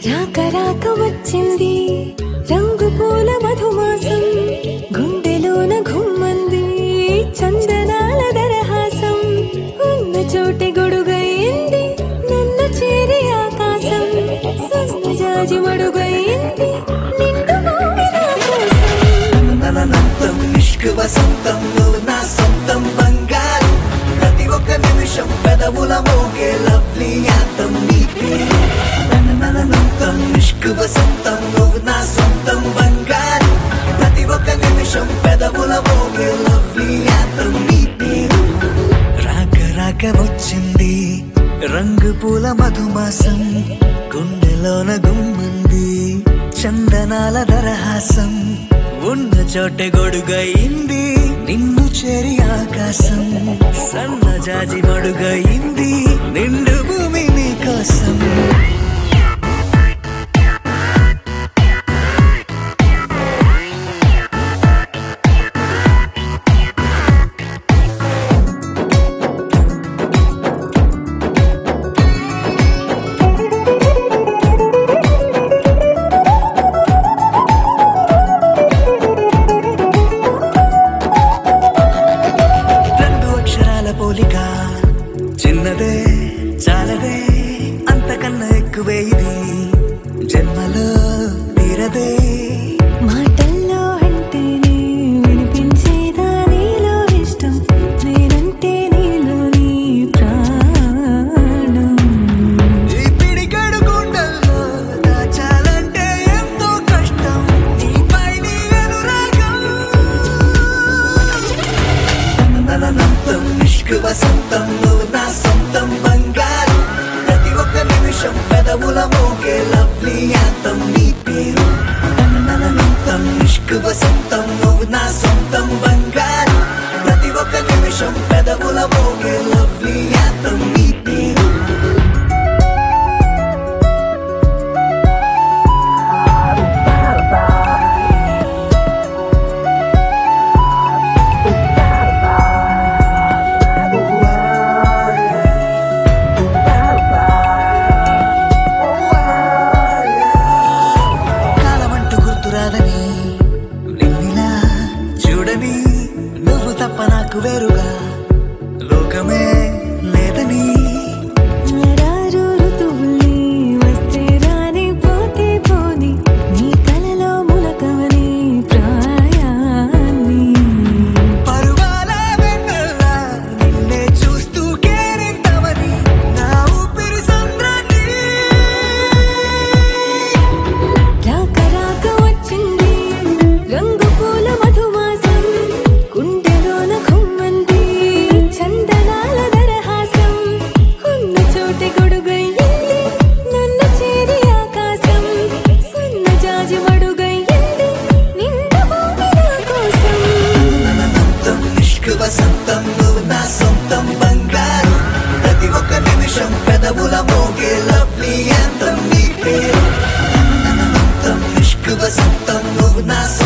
రాక రాక వచ్చింది రంగు పూల మధుమాసం గుండెలోన ఘుమ్మంది చందనాల దరహాసం ఉన్న చోటే గొడుగయింది నన్ను చేరి ఆకాశం సన్నజాజి మడుగయింది నిండు భూమి నా కోసం ననంతం ఇష్క్ వసంతం నువ్వు నా సొంతం బంగారు ప్రతి ఒక్క నిమిషం పెదవుల మోగే లవ్లీ యాంతం నీ పేరు ననంతం ఇష్క్ వసంతం నువ్వు నా సొంతం బంగారు ప్రతి ఒక్క నిమిషం పెదవుల మోగే లవ్లీ యాంతం నీ పేరు రాక రాక వచ్చింది రంగు పూల మధుమాసం గుండెలోన గుమ్మంది చందనాల దరహాసం ఉన్న చోట గొడుగయింది నిన్ను చేరి ఆకాశం సన్నజాజి మడుగయింది నిండు భూమి నీ కోసం రెండు అక్షరాల పోలిక చిన్నదే చాలదే అంతకన్నా ఎక్కువే ఇది జన్మలో తీరదే మాటల్లో అంటేనే వినిపించేదా నీలో ఇష్టం నేనంటే నీలోని ప్రాణం ఈ పిడికెడు గుండెల్లో దాచాలంటే ఎంతో కష్టం నీపై నీ అనురాగం ననంతం ఇష్క్ వసంతం నువ్వు నా సొంతం బంగారు ప్రతి ఒక్క నిమిషం పెదవుల మోగే లవ్లీ యాంతం నీ పేరు ననంతం ఇష్క్ వసంతం నువ్వు నా సొంతం బంగారు ప్రతి ఒక్క నిమిషం పెదవుల మోగే లవ్లీ యాంతం నీ పేరు కాలమంటూ గుర్తురాదని నిన్నిలా చూడని నువ్వు తప్ప నాకు వేరుగా లోకమే లేదని రారు ఋతువుల్ని వస్తే రాని పోతే పోని నీ కలలో ములకవని ప్రాయాన్ని పరువాల వెన్నెలా నిన్నే చూస్తూ కేరింతవని నా ఊపిరి సంద్రాన్ని రాక రాక వచ్చింది రంగు పూల మధుమాసం గుండెలోన ఖుమ్మంది చందనాల దరహాసం ఉన్న చోటే గొడుగయ్యింది నన్ను చేరి ఆకాశం సన్నజాజి మడుగయ్యింది నిండు భూమి నా కోసం ననంతం ఇష్క్ వసంతం నువ్వు నా సొంతం బంగారు ప్రతి ఒక్క నిమిషం పెదవుల మోగే లవ్లీ యాంతం నీ పేరు ననంతం ఇష్క్ వసంతం నువ్వు నా సొంతం